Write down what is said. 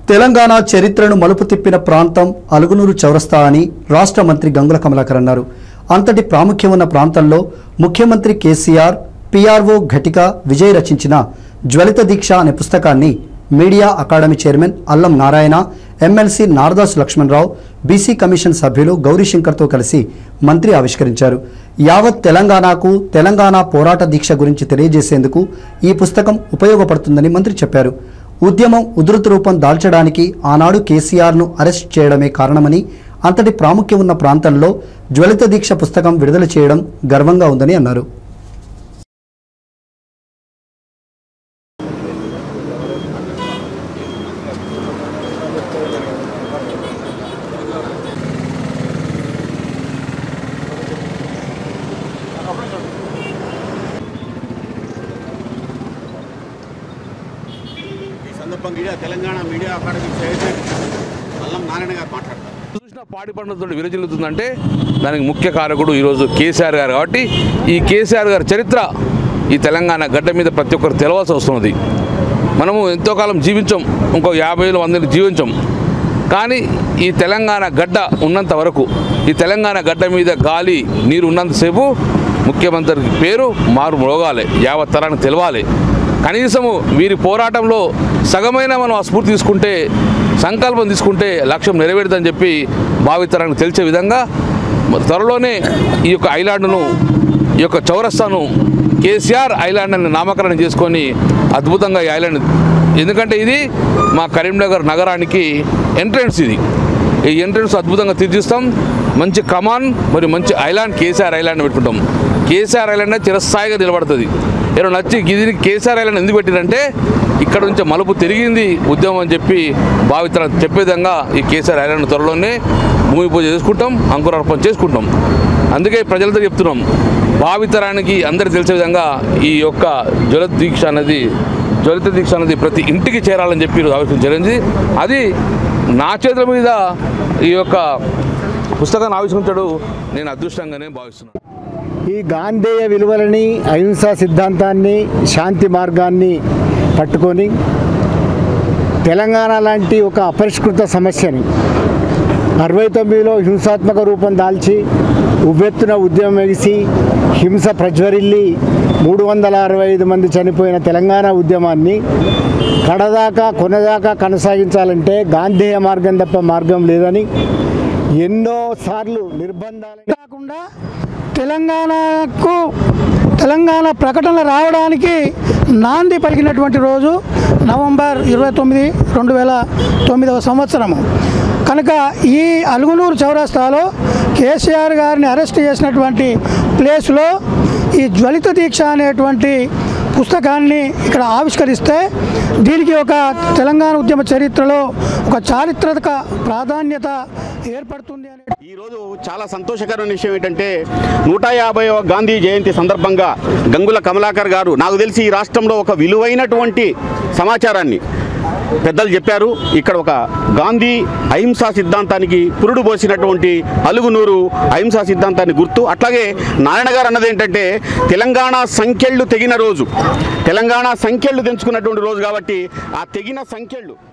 తెలంగాణ చరిత్రను మలుపు తిప్పిన ప్రాంతం అలుగునూరు చౌరస్తా అని రాష్ట్ర మంత్రి గంగుల కమలాకర్ అన్నారు అంతటి ప్రాముఖ్యం ఉన్న ప్రాంతంలో ముఖ్యమంత్రి కేసీఆర్ పిఆర్ఓ ఘటిక విజయ్ రచించిన జ్వలిత దీక్ష అనే పుస్తకాన్ని media academy chairman Allam Narayana MLC Naradas Lakshmanarao BC commission సభ్యులు గౌరీశంకర్తో కలిసి మంత్రి ఆవిష్కరించారు యావత్ తెలంగాణకు తెలంగాణ పోరాట దీక్ష గురించి తెలియజేసేందుకు ఈ పుస్తకం ఉపయోగపడుతుందని మంత్రి చెప్పారు ఉద్యమం ఉధృత రూపం దాల్చడానికి ఆనాడు కేసీఆర్ను అరెస్ట్ చేయడమే కారణమని అంతటి ప్రాముఖ్యం ఉన్న ప్రాంతంలో జ్వలిత దీక్ష పుస్తకం విడుదల చేయడం గర్వంగా ఉందని అన్నారు ఈ సందర్భంగా media Telangana media academy chairman Allam Narayana గారు మాట్లాడతారు చూసిన పాడి పండుగతో విరజిల్లుతుందంటే దానికి ముఖ్య కారకుడు ఈరోజు కేసీఆర్ గారు కాబట్టి ఈ కేసీఆర్ గారి చరిత్ర ఈ తెలంగాణ గడ్డ మీద ప్రతి ఒక్కరు తెలవాల్సి వస్తున్నది మనము ఎంతో కాలం జీవించాం ఇంకో యాభై ఏళ్ళు వందలు జీవించాం కానీ ఈ తెలంగాణ గడ్డ ఉన్నంత వరకు ఈ తెలంగాణ గడ్డ మీద గాలి నీరు ఉన్నంతసేపు ముఖ్యమంత్రి పేరు మారు మ్రోగాలి యావత్ తరానికి తెలవాలి కనీసము వీరి పోరాటంలో సగమైన మనం ఆ స్ఫూర్తి తీసుకుంటే సంకల్పం తీసుకుంటే లక్ష్యం నెరవేరుదని చెప్పి భావితరానికి తెలిసే విధంగా త్వరలోనే ఈ యొక్క ఐలాండ్ను ఈ యొక్క చౌరస్తాను కేసీఆర్ ఐలాండ్ అని నామకరణం చేసుకొని అద్భుతంగా ఈ ఐలాండ్ ఎందుకంటే ఇది మా కరీంనగర్ నగరానికి ఎంట్రన్స్ ఇది ఈ ఎంట్రన్స్ అద్భుతంగా తీర్చిస్తాం మంచి కమాన్ మరియు మంచి ఐలాండ్ కేసీఆర్ ఐలాండ్ పెట్టుకుంటాం కేసీఆర్ ఐలాండ్ చిరస్థాయిగా నిలబడుతుంది ఏదో నచ్చి ఇది కేసీఆర్ ఐలాండ్ ఎందుకు పెట్టిరంటే ఇక్కడ నుంచి మలుపు తిరిగింది ఉద్యమం అని చెప్పి భావితర చెప్పే విధంగా ఈ కేసీఆర్ ఐలాండ్ త్వరలోనే భూమి పూజ చేసుకుంటాం అంకురార్పణ చేసుకుంటాం అందుకే ప్రజలతో చెప్తున్నాం భావితరానికి అందరికీ తెలిసే విధంగా ఈ యొక్క జ్వల దీక్ష అనేది జ్వలిత దీక్ష అనేది ప్రతి ఇంటికి చేరాలని చెప్పి ఈరోజు ఆవిష్కరణ జరిగింది అది నా చేతుల మీద ఈ యొక్క పుస్తకాన్ని ఆవిష్కరించడు నేను అదృష్టంగానే భావిస్తున్నాను ఈ గాంధేయ విలువలని అహింసా సిద్ధాంతాన్ని శాంతి మార్గాన్ని పట్టుకొని తెలంగాణ లాంటి ఒక అపరిష్కృత సమస్యని అరవై తొమ్మిదిలో హింసాత్మక రూపం దాల్చి ఉవ్వెత్తున ఉద్యమం ఎగిసి హింస ప్రజ్వరిల్లి మూడు వందల అరవై ఐదు మంది చనిపోయిన తెలంగాణ ఉద్యమాన్ని కడదాకా కొనదాకా కొనసాగించాలంటే గాంధేయ మార్గం తప్ప మార్గం లేదని ఎన్నోసార్లు నిర్బంధాలు కాకుండా తెలంగాణకు తెలంగాణ ప్రకటన రావడానికి నాంది పలికినటువంటి రోజు నవంబర్ ఇరవై తొమ్మిది రెండు వేల తొమ్మిదవ సంవత్సరము కనుక ఈ అలుగునూరు చౌరస్తాలో కేసీఆర్ గారిని అరెస్ట్ చేసినటువంటి ప్లేస్లో ఈ జ్వలిత దీక్ష అనేటువంటి పుస్తకాన్ని ఇక్కడ ఆవిష్కరిస్తే దీనికి ఒక తెలంగాణ ఉద్యమ చరిత్రలో ఒక చారిత్రక ప్రాధాన్యత ఏర్పడుతుంది అనే ఈ రోజు చాలా సంతోషకరమైన విషయం ఏంటంటే నూట యాభైవ గాంధీ జయంతి సందర్భంగా గంగుల కమలాకర్ గారు నాకు తెలిసి ఈ రాష్ట్రంలో ఒక విలువైనటువంటి సమాచారాన్ని పెద్దలు చెప్పారు ఇక్కడ ఒక గాంధీ అహింసా సిద్ధాంతానికి పురుడు పోసినటువంటి అలుగునూరు అహింసా సిద్ధాంతాన్ని గుర్తు అట్లాగే నారాయణ గారు అన్నది ఏంటంటే తెలంగాణ సంఖ్యళ్ళు తెగిన రోజు తెలంగాణ సంఖ్యళ్ళు తెంచుకున్నటువంటి రోజు కాబట్టి ఆ తెగిన సంఖ్యళ్ళు